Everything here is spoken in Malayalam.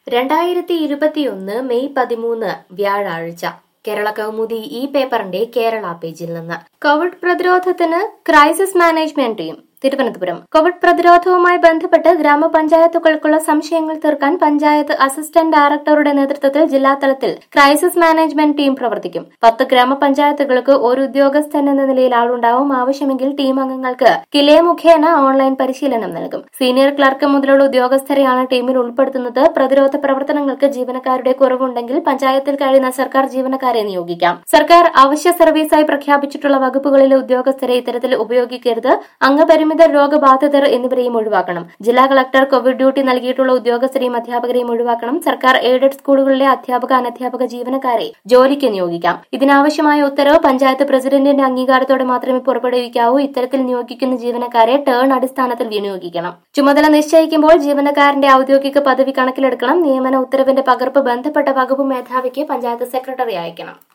രണ്ടായിരത്തി ഇരുപത്തിയൊന്ന് മെയ് പതിമൂന്ന് വ്യാഴാഴ്ച കേരള കൗമുദി ഈ പേപ്പറിന്റെ കേരള പേജിൽ നിന്ന് കോവിഡ് പ്രതിരോധത്തിന് crisis management team Thiruvananthapuram Covid പ്രതിരോധവുമായി ബന്ധപ്പെട്ട് ഗ്രാമപഞ്ചായത്തുകൾക്കുള്ള സംശയങ്ങൾ തീർക്കാൻ പഞ്ചായത്ത് അസിസ്റ്റന്റ് ഡയറക്ടറുടെ നേതൃത്വത്തിൽ ജില്ലാതലത്തിൽ ക്രൈസിസ് മാനേജ്മെന്റ് ടീം പ്രവർത്തിക്കും പത്ത് ഗ്രാമപഞ്ചായത്തുകൾക്ക് ഒരു ഉദ്യോഗസ്ഥൻ എന്ന നിലയിൽ ആളുണ്ടാവും ആവശ്യമെങ്കിൽ ടീം അംഗങ്ങൾക്ക് കിലേ മുഖേന ഓൺലൈൻ പരിശീലനം നൽകും സീനിയർ ക്ലർക്ക് മുതലുള്ള ഉദ്യോഗസ്ഥരെയാണ് ടീമിൽ ഉൾപ്പെടുത്തുന്നത് പ്രതിരോധ പ്രവർത്തനങ്ങൾക്ക് ജീവനക്കാരുടെ കുറവുണ്ടെങ്കിൽ പഞ്ചായത്തിൽ കഴിയുന്ന സർക്കാർ ജീവനക്കാരെ നിയോഗിക്കാം സർക്കാർ അവശ്യ സർവീസായി പ്രഖ്യാപിച്ചിട്ടുള്ള വകുപ്പുകളിലെ ഉദ്യോഗസ്ഥരെ ഇത്തരത്തിൽ ഉപയോഗിക്കരുത് അംഗപരിമിത രോഗബാധിതർ എന്നിവരെയും ഒഴിവാക്കണം ജില്ലാ കളക്ടർ കോവിഡ് ഡ്യൂട്ടി നൽകിയിട്ടുള്ള ഉദ്യോഗസ്ഥരെയും അധ്യാപകരെയും ഒഴിവാക്കണം സർക്കാർ എയ്ഡഡ് സ്കൂളുകളിലെ അധ്യാപക അനധ്യാപക ജീവനക്കാരെ ജോലിക്ക് നിയോഗിക്കാം ഇതിനാവശ്യമായ ഉത്തരവ് പഞ്ചായത്ത് പ്രസിഡന്റിന്റെ അംഗീകാരത്തോടെ മാത്രമേ പുറപ്പെടുവിക്കാവൂ ഇത്തരത്തിൽ നിയോഗിക്കുന്ന ജീവനക്കാരെ ടേൺ അടിസ്ഥാനത്തിൽ വിനിയോഗിക്കണം ചുമതല നിശ്ചയിക്കുമ്പോൾ ജീവനക്കാരന്റെ ഔദ്യോഗിക പദവി കണക്കിലെടുക്കണം നിയമന ഉത്തരവിന്റെ പകർപ്പ് ബന്ധപ്പെട്ട വകുപ്പ് മേധാവിക്ക് പഞ്ചായത്ത് സെക്രട്ടറി അയക്കണം